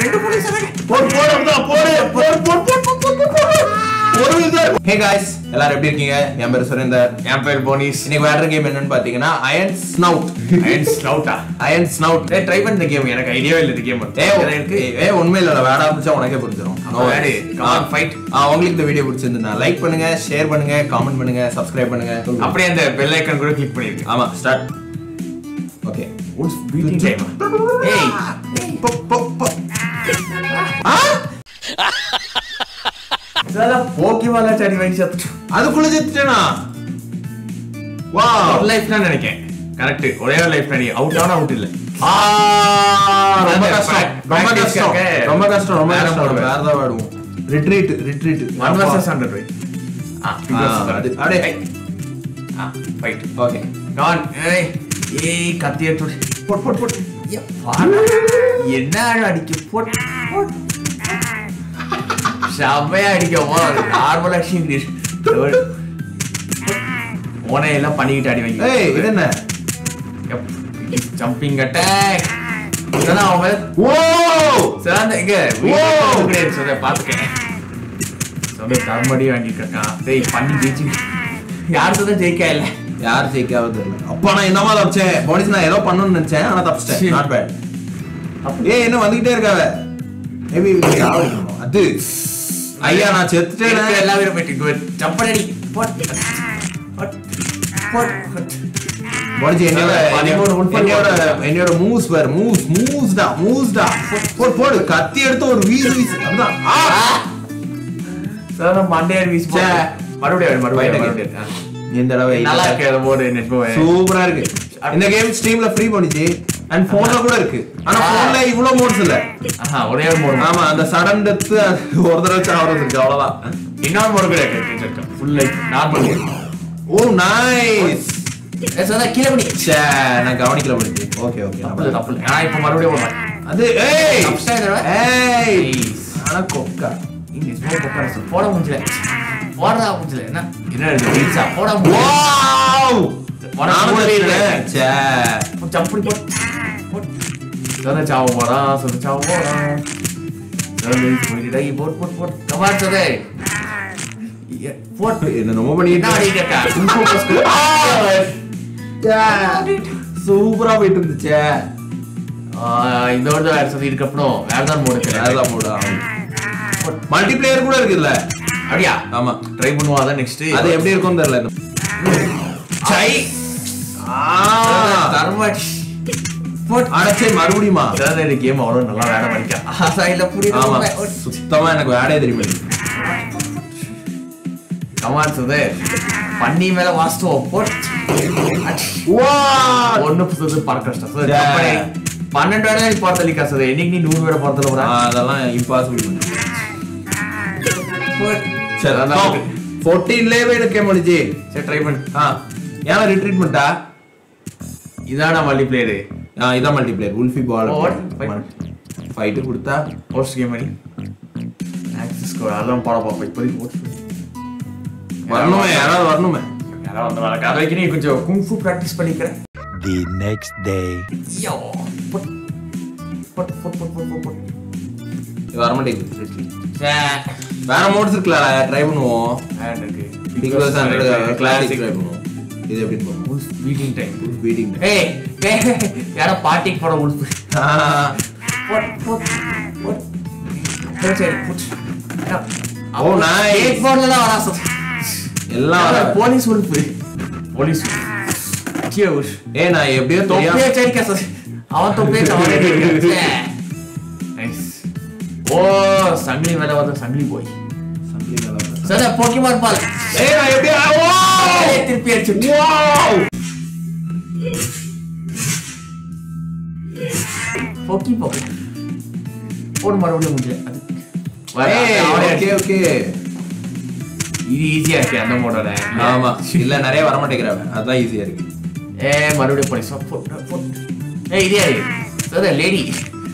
ரெண்டு போலீஸ் போடு போடு அப்படிதான், போடு போடு போடு போடு போடு போடு போடு ஒரு இது ஹே गाइस எல்லாரும் எப்படி இருக்கீங்க என் பேர் சுரேந்தர் என் பேர் போனிஸ் இன்னைக்கு விளையாடுற கேம் என்னன்னு பாத்தீங்கன்னா அயன் ஸ்னவுட் அயன் ஸ்னவுட்டா அயன் ஸ்னவுட் ஏய் ட்ரை பண்ண இந்த கேம் எனக்கு ஐடியாவே இல்ல இந்த கேம் ஏ இருக்கு ஏ உண்மை இல்ல விளையாட ஆரம்பிச்சா உனக்கே புரிஞ்சிடும் அப்ப விளையாடு. Come on, fight. ஆ உங்களுக்கு இந்த வீடியோ பிடிச்சிருந்தா லைக் பண்ணுங்க ஷேர் பண்ணுங்க காமெண்ட் பண்ணுங்க சப்ஸ்கிரைப் பண்ணுங்க அப்படியே அந்த பெல் ஐகான் கூட கிளிக் பண்ணிருக்கு ஆமா ஸ்டார்ட் ஓகே உல்ஸ் பீட்டிங் டைம் ஏய் இதெல்லாம் போக்கிவாலா சரி வயசு அதுக்குள்ள செத்துட்டேனா வா ஒரு லைஃப் தான் நினைக்கிறேன் கரெக்ட் ஒரே ஒரு லைஃப் தான் அவுட் ஆனா அவுட் இல்ல ஆ ரொம்ப கஷ்டம் ரொம்ப Practice கஷ்டம் க்காக ரொம்ப கஷ்டம் ரொம்ப வேற கஷ்டம் போடுவேன். வேற ஏதாவது ஆடுவோம் retreat retreat one versus hundred வை ஆ அது அடே ஆ ஃபைட் ஓகே கான் ஏய் ஏய் கத்தி எடுத்து போட் போட் போட் எப்பா என்ன ஆழம் அடிக்க போட் போட் செம்மையா அடிக்கவோ நார்மல் ஆக்ஷன் ஓனை எல்லாம் பண்ணிக்கிட்டு அடி வைங்க ஏய் இது என்ன ஜம்பிங் அட்டாக் இதெல்லாம் அவங்க ஓ சிறந்த இங்க Wow. வீட்டுல கிடையாது சொல்ல பாத்துக்கேன் சொல்ல தரமடி வாங்கிருக்கான் டேய் பண்ணி ஜெயிச்சு யாருக்கு தான் ஜெயிக்கா இல்ல யார் ஜெயிக்காவது தெரியல அப்பா நான் என்னமா தப்பிச்சேன் போனிஸ் நான் ஏதோ பண்ணணும்னு நினைச்சேன் ஆனா தப்பிச்சிட்டேன் சரி. நாட் பேட் ஏய் என்ன வந்துகிட்டே இருக்காவ மேபி அது ஐயா நான் செத்துட்டேன் எனக்கு எல்லா பேரும் போயிட்டு குட் ஜம்ப் அடி போட் போட் போட் போட் போனிச்சு என்னோட பதிமூணு உள்பல் என்னோட போட்டுருக்கான். என்னோட மூவ்ஸ் பாரு மூவ்ஸ் மூவ்ஸ்டா மூவ்ஸ்டா போடு போடு கத்தி எடுத்து ஒரு வீசு வீசு அப்படிதான் ஆ! சார் நம்ம மண்டையார் வீசி ச்சே. மறுபடியும் மறுபடியும் Fight மறுபடியும் ஆ. இந்த தடவை நல்லா இருக்கு அது போடு நெட் போய் சூப்பரா இருக்கு இந்த கேம் ஸ்ட்ரீம்ல ஃப்ரீ பண்ணிச்சு அண்ட் போன்ல கூட இருக்கு ஆனா போன்ல இவ்வளவு மோட்ஸ் இல்ல ஆஹா ஒரே ஒரு மோடு ஆமா அந்த சடன் டெத் ஒரு தடவை சாவறது இருக்கு அவ்வளவுதான் இன்னொரு மோடு கூட இருக்கு full life normal oh nice sir கீழே பண்ணி ச்சே நான் கவனிக்கல முடிஞ்சு ஓகே ஓகே தப்பு தப்பு நான் இப்போ மறுபடியும் ஓடுறேன் அது ஏய் Upside down. ஏய் Nice. ஆனா கொக்கா இங்க ஸ்மோக் உட்கார சொல்லு. போட முடியல போடுறா முடியல என்ன என்ன இது ரீல்ஸா போட முடியல வாவ் உனக்கு நானும் போடவே இல்லை. தெரியுறேன். ச்சே சப்படி போட் போட் சொன்ன சாவ போறான் சொன்ன சாவ போறான் சொன்ன போயிட்டு போட் போட் போட் கமான் சதே போட் என்ன ரொம்ப என்ன பண்ணிட்டு ஆடிட்டு இருக்கா இன்ஃபோ பஸ்க்கு சூப்பரா போயிட்டு இருந்துச்சே இந்த வருடம் வேற சொல்லி இருக்கப்புறம் வேற தான் மோடு அதான் போடா மல்டி பிளேயர் கூட இருக்குல்ல அப்படியா ஆமா ட்ரை பண்ணுவா அதான் நெக்ஸ்ட் அது எப்படி இருக்கும் தெரியல இந்த- சை ஆ தர்மட் போட் அடைச்சே மறுபடியுமா அதான் இந்த கேம் அவ்வளவு நல்லா வேலை படிக்கா ஆசா இல்ல ஆமா புரியுது சுத்தமா எனக்கு வேலையே தெரியுமா கமான் சுதே பண்ணி மேல வாஸ்துவம் போட் வா ஒண்ணு புதுசு பார்க்க கஷ்டம் சுதே, Yeah. கம்பெனி பன்னெண்டு வேலை நீ பார்த்தலி காசு இன்னைக்கு நீ நூறு வேலை பார்த்தல போற அதெல்லாம் இம்பாசிபிள் போட் சரி அதான் அதான் இருக்கு. 14 லேவே எடுக்க முடிஞ்சு சரி ட்ரை பண்ணு ஆ ஏன் ரிட்ரீட்மெண்ட்டா இதான மல்டி பிளேயரு ஆ இதான் மல்டி பிளேயர் உல்ஃபி பால் Oh, what? Fight. ஃபைட்டு கொடுத்தா போஸ்ட் கேம் பண்ணி ஆக்சிஸ் கோட் அதெல்லாம் போட பார்ப்போம் இப்போதைக்கு போஸ்ட் வரணுமே யாராவது வரணுமே யாராவது வந்து வரக்கு அது வரைக்கும் நீ கொஞ்சம் குங்ஃபு ப்ராக்டிஸ் பண்ணிக்கிறேன் The next day. யோ புட் புட் புட் புட் புட் புட் புட் இது வர மாட்டேங்குது சே வேற மோட்ஸ் இருக்குல்ல ட்ரை பண்ணுவோம் ஹேண்ட் இருக்கு big boss hundred classic classic try பண்ணுவோம் இது எப்படி போகும் உல்ஃப் பீட்டிங் டைம் பீட்டிங் ஏய் ஏய் யாரோ பார்ட்டிக்கு போற உல்ஃப் புட் புட் புட் புட் சரி புட் Oh, nice. கேக் போர்ட்ல தான் வரா சார் எல்லாம் வர போலீஸ் உல்ஃப் போலீஸ் கியூஷ் ஏ நான் எப்படியோ தொப்பியே தெரியாம சரிக்கா சார் அவன் தொப்பியே அவனே நைஸ் ஓ சங்கிலி மேல வந்து சங்கிலி போய் சார் போக்கிமான் பால் ஏய் நான் எப்படியோ ஏய், திருப்பி அடிச்சு வாவ் போக்கி போக்கி போடு மறுபடியும் முடியல அது வர, ஏய் அவனே ஓகே அடிச்சு. ஓகே இது ஈஸியா இருக்கு அந்த மோடோட ஆமா இல்ல நிறைய வர மாட்டேங்கிறாங்க அதான் ஈஸியா இருக்கு ஏ மறுபடியும் போலீஸ் போட் போட் ஏய் இதே சார் லேடி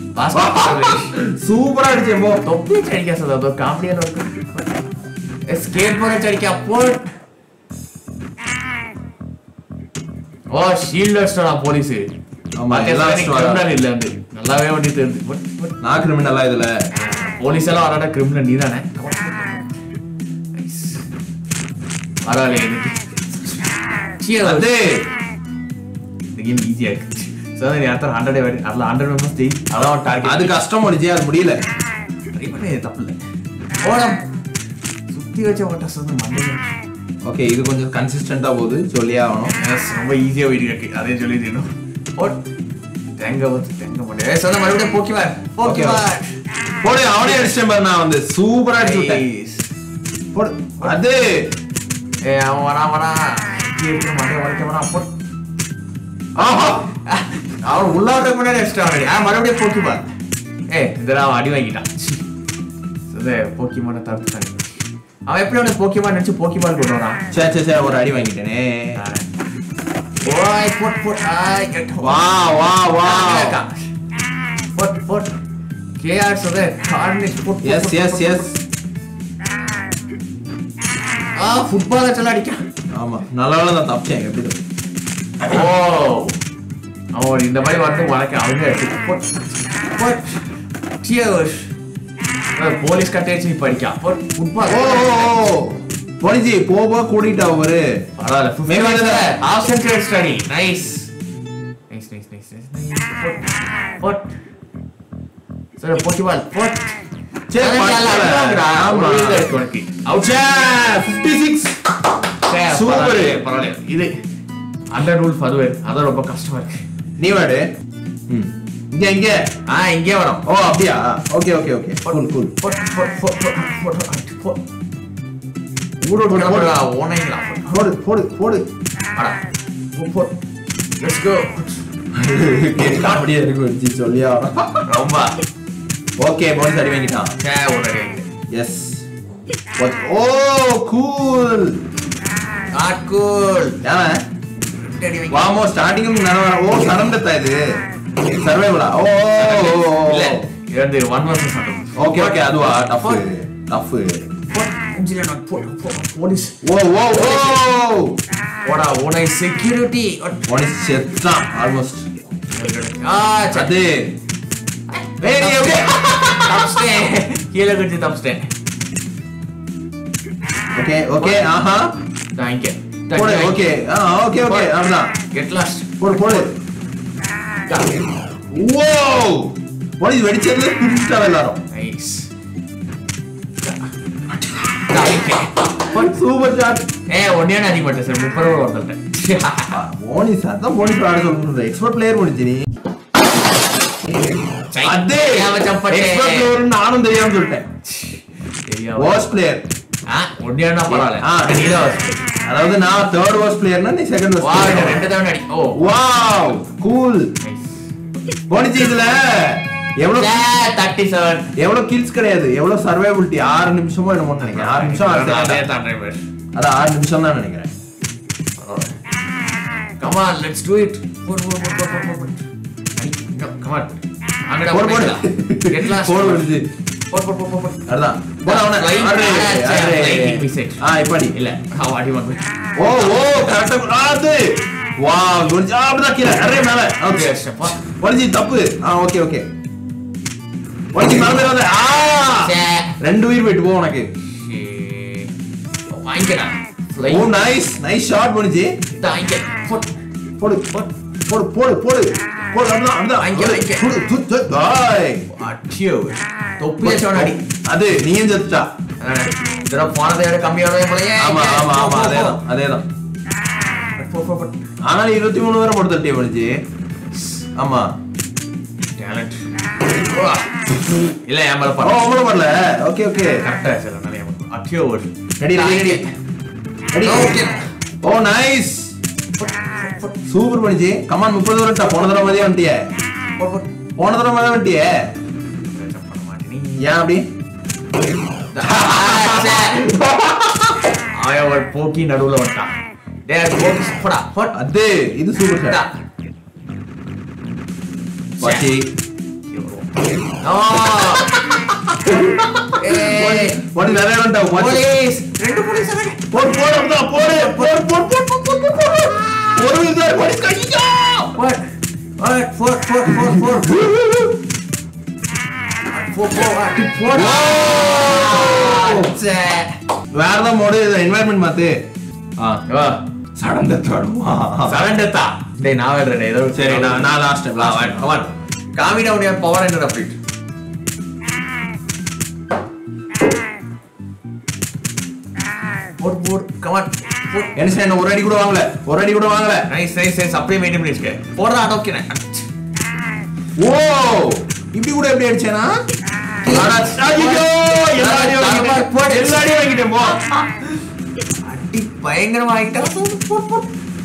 சூப்பரா அடிச்சேன் போ தொப்பி அடிக்கா சார் அதோ காமெடியான இருக்கு ஸ்கேட் போர்டு அடிக்கா போட் ஓ ஷீல்ட் வச்சிட்டா போலீஸ் ஆமா, பாத்தியா எல்லாம் சார், நீ வர. criminal இல்ல வந்து. நல்லாவே வண்டி தெரியுது பட் பட் நான் கிரிமினலா இதுல போலீஸ் எல்லாம் வராட கிரிமினல் நீதானே Nice. பரவாயில்ல எனக்கு Cheers. அது இந்த கேம் ஈஸியா இருக்கு சார் நீ அடுத்த ஹண்ட்ரட் வரை அதில் ஹண்ட்ரட் மெம்பர்ஸ் ஜெயி அதான் டார்கெட் அது கஷ்டம் முடிஞ்சு அது முடியல ட்ரை பண்ண இது தப்பு இல்லை ஓடம் சுத்தி வச்ச ஓட்ட சொந்த மண்டையில் ஓகே இது கொஞ்சம் கன்சிஸ்டண்டா போகுது சொல்லியே ஆகணும் எஸ் ரொம்ப ஈஸியாக போயிட்டு இருக்கு அதே சொல்லி தீணும் ஓட் தேங்க ஊத்து தேங்க மாட்டேன் ஏ சொன்ன மறுபடியும் போக்கிவார் போக்கிவார் போடு அவனே அடிச்சிட்டேன் பாரு நான் வந்து சூப்பரா அடிச்சு விட்டேன் போடு அது ஏ அவன் வரான் வரான் இங்கே இருக்கிற மண்டையை உடைக்க வரான் போட் ஆஹா அவன் உள்ளாட்ட முன்னாடி அடிச்சிட்டான் ஆ மறுபடியும் போக்கிவார் ஏ இதெல்லாம் அவன் அடி வாங்கிட்டான் சரி போக்கிமான தடுத்துட்டாங்க அவன் எப்படி அவனுக்கு போக்கிமான் நினைச்சு போக்கிமான் கொண்டு வரான் சே சே சே ஒரு அடி வாங்கிட்டேனே ஓய் போட் போட் ஆய் கெட் வா வா வா போட் போட் கேஆர் சொல்ற கார்னிஷ் போட் எஸ் எஸ் எஸ் ஆ ஃபுட்பால் சொல்ல அடிக்க ஆமா நல்ல வேளை நான் தப்பிச்சேன் எப்படி ஓ அவன் இந்த மாதிரி வந்து உனக்கு அவங்க அடிச்சு போட் போட் சியர்ஸ் போலீஸ் கட்டேச்சு இப்ப அடிக்கா போட் ஃபுட்பால் ஓ போனிஜி போ போ கூட்டிட்டு அவரு பரவாயில்ல Maybe மேல the- off centre study nice nice nice nice nice போட் சரி போட்டிபால் போட் சே, பரவாயில்ல. ஆமா. அவுச்சா ஃபிஃப்டி சிக்ஸ் Super. பரவாயில்ல இது அண்டர் ரூல் ஃபர்வேர் அதான் ரொம்ப கஷ்டமா இருக்கு நீ வாடு ம். இங்க இங்க ஆ இங்கே வரோம் ஓ அப்படியா okay okay okay cool cool போட் போட் போட் போட் போட் போட் ஊட போட் போடு போடா ஓனைங்களா போடு போடு போடு அடா போட் லெட்ஸ் கோ அப்படியே இருக்கு வச்சு சொல்லியா ரொம்ப ஓகே போனஸ் அடி வாங்கிட்டான் சே ஓடறே எஸ் ஓ கூல் நாட் கூல் ஏன் டெடி வைங்க வாமோ ஸ்டார்டிங் ஓ சடந்தத்தா இது சர்வைவலா ஓ இல்ல இது வந்து ஒன் வர்சஸ் மட்டும் ஓகே ஓகே அதுவா டஃப் டஃப் போலீஸ் ஓ ஓ ஓ ஓடா ஓடா செக்யூரிட்டி போனஸ் செத்தான் ஆல்மோஸ்ட் ஆ அது ஏய் நீ எப்படி தப்ஸ்டேன் கீழே குச்சி தப்ஸ்டேன் ஓகே ஓகே ஆஹா தேங்க் போடு யூ ஓகே ஆ ஓகே ஓகே அவ்வளவுதான் கெட் லாஸ்ட் போடு போடு ஓ போலீஸ் வெடிச்சதுல பிடிச்சிட்டாங்க எல்லாரும் நைஸ் சூப்பர் ஷாட் ஏ ஒன்னே அதிக மாட்டேன் சார் முப்பது ரூபா வந்துட்டேன் போனிஸ் அதான் போனிஸ் ஆட சொல்றது எக்ஸ்பர்ட் பிளேயர் முடிச்சு நீ அதே அவன் சப்பட்டே. எக்ஸ்பர்ட் பிளேயர் நானும் தெரியாம சொல்லிட்டேன் வாஸ் பிளேயர் ஆ ஒன்னேனா பரவாயில்ல ஆ. நீதான் first. அதாவது நான் தேர்ட் வாஸ் பிளேயர்னா நீ செகண்ட் வா வாஸ் இந்த ரெண்டு தவணை அடி ஓ வாவ் கூல் நைஸ் போனிச்சு இதுல எவ்வளவு தேர்ட்டி செவன் எவ்வளவு கில்ஸ் கிடையாது எவ்வளவு சர்வைபிலிட்டி ஆறு நிமிஷமோ என்னமோ நினைக்கிறேன் ஆறு நிமிஷம் ஆறு அதே second. தான் டிரைவர் அதான் ஆறு நிமிஷம் தான் நினைக்கிறேன் Come on, let's do it. Put, put, put, put, put, put. Ay, no, come on. அங்கடா போடு போடு போடு. Get lost. போடு விடுது போடு, போடு, போடு, போடு, போடு. அதான் போடு அவனை Flying அரே, catch, அரே. flying missile. ஆ இப்படி இல்ல, அவன் அடி வாங்குவேன். ஓ ஓ கரெக்டா அது வா குடிச்சு ஆ, அப்படிதான் கீழே அரே மேல ஓகே Yes, அப்பா. ஒளிஞ்சி தப்பு ஆ ஓகே ஓகே ஒளிஞ்சி மேல மேல வந்து ஆ சே. ரெண்டு உயிர் போயிட்டு போ உனக்கு ஏ, வாங்கிக்கடா. ஓ Flying. நைஸ் நைஸ் ஷாட் பண்ணிச்சு இதா, வாங்கிக்க. போடு. போடு போடு போடு போடு போடு போடு அப்படிதான் அப்படிதான் வாங்கிக்க, வாங்கிக்க. போடு, து, து, பாய். அடியோ. தொப்பி வச்சவன அடி. அது நீயும் செத்துட்டா அதானே. இதோட போனதை விட கம்மியோட போலயே. ஆமா ஆமா ஆமா போ, போ, அதேதான் அதேதான் போ, போ, போ. ஆனாலும் இருபத்தி மூணு பேரை போட்டு தட்டிய பண்ணிச்சு ஆமா Talent. வா. இல்ல என் மேல ஓ பண்ண அவ்வளோ வரல ஓகே ஓகே கரெக்டா சார் நல்ல அட்டியோ ஒரு ready ready ready ready okay ஓ நைஸ் சூப்பர் பண்ணிச்சு கமான் முப்பது வரட்டா போன தடவை மாதிரியே வந்துட்டியே போன தடவை மாதிரியே வந்துட்டியே ஏன் அப்படி அவன் ஒரு போக்கி நடுவுல வந்துட்டான் டேய் போக்கி போடா போட் அது இது சூப்பர் டா. ஷாட் பாச்சி ஓ ஏய் போடி நிறைய வந்துட்டா பாச்சி போலீஸ் ரெண்டு போலீஸ் அவன் போடு போடு அப்படிதான் போடு போடு போடு போடு போடு போடு போடு ஒரு விதம் போடு கையா போட் Alright, four, four, four, four. Four, four, அடி, four. ச்சே. வேற ஏதாவது மோடு என்வாயர்மெண்ட் மாத்து ஆ வா, சடன் டெத் ஆடுமா surrender தா. டேய், நான் விடுறேன், ஏதோ சரி நான் நான் லாஸ்ட் வா, வா, come on. காமிடா உடைய power என்னடா, Pete? போடு, போடு, come on, போடு. என்ன சார் என்ன ஒரு அடி கூட வாங்கல ஒரு அடி கூட வாங்கல Nice, nice, nice. அப்படியே maintain பண்ணி வச்சுக்க. போடுறா, அடோக்கினேன். ஓ இப்படி கூட எப்படி அடிச்சேனா அடி பயங்கரமா ஆயிட்டா. போடு, போடு.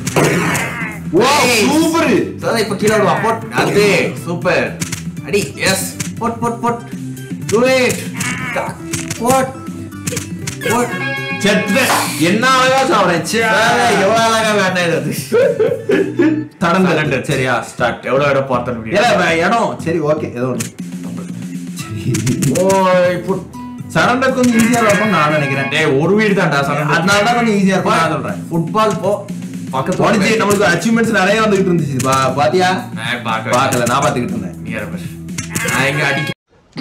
Nice. சூப்பர் சதா இப்ப கீழே விடுவா போட் அது சூப்பர் அடி எஸ் போட் போட் போட் டு இட் போட் போட் செத்து என்ன அழகா சாப்பிடுறேன் ச்சே. எவ்வளவு அழகா வேண்டாம் இது அது தடந்து Surrender. சரியா ஸ்டார்ட் எவ்வளவு இடம் பார்த்தோம் இல்ல வே- இடம் சரி ஓகே ஏதோ ஒண்ணு சரி ஓய் புட் சரண்டர் கொஞ்சம் ஈஸியா இருக்கும் நான் நினைக்கிறேன் டேய் ஒரு வீடு தான்டா சரண் அதனால தான் கொஞ்சம் ஈஸியா இருக்கும் நான் சொல்றேன் ஃபுட்பால் போ பக்கத்து உடஞ்சி நம்மளுக்கு அச்சீவ்மெண்ட்ஸ் நிறைய வந்துகிட்டு இருந்துச்சு பா- பாத்தியா நான் பார்க்க பாக்கல நான் பாத்துக்கிட்டு இருந்தேன் நீ யார பாரு நான் இங்க அடிக்க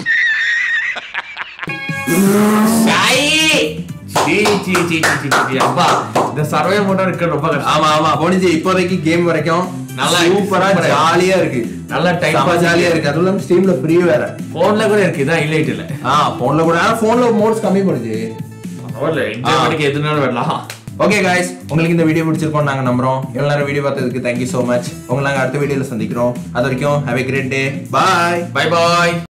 சாய் சீ சீ சீ சீ சீ சீ அப்பா இந்த சர்வே மோட்டர் இருக்க ரொம்ப கஷ்டம் ஆமா ஆமா போனிச்சு இப்போதைக்கு கேம் வரைக்கும் நல்லா நல்லா இருக்கு. சூப்பரா சூப்பரா இருக்கு. ஜாலியா இருக்கு நல்லா டைம் செம்ம பாஸ் ஜாலியா இருக்கு அதுவும் இல்லாம ஸ்டீம்ல ஃப்ரீ வேற போன்ல கூட இருக்கு இதான் இல்லைட் இல்ல ஆ போன்ல கூட ஆனா போன்ல மோட்ஸ் கம்மி பண்ணுச்சு பரவாயில்ல என்ஜாய் பண்ணிக்க எதுனாலும் வரலாம் ஓகே காய்ஸ் உங்களுக்கு இந்த வீடியோ பிடிச்சிருக்கோம் நாங்க நம்புறோம் எவ்வளவு நேரம் வீடியோ பார்த்ததுக்கு தேங்க்யூ so மச் உங்களை நாங்க அடுத்த வீடியோல சந்திக்கிறோம் அது வரைக்கும் have a great day bye bye bye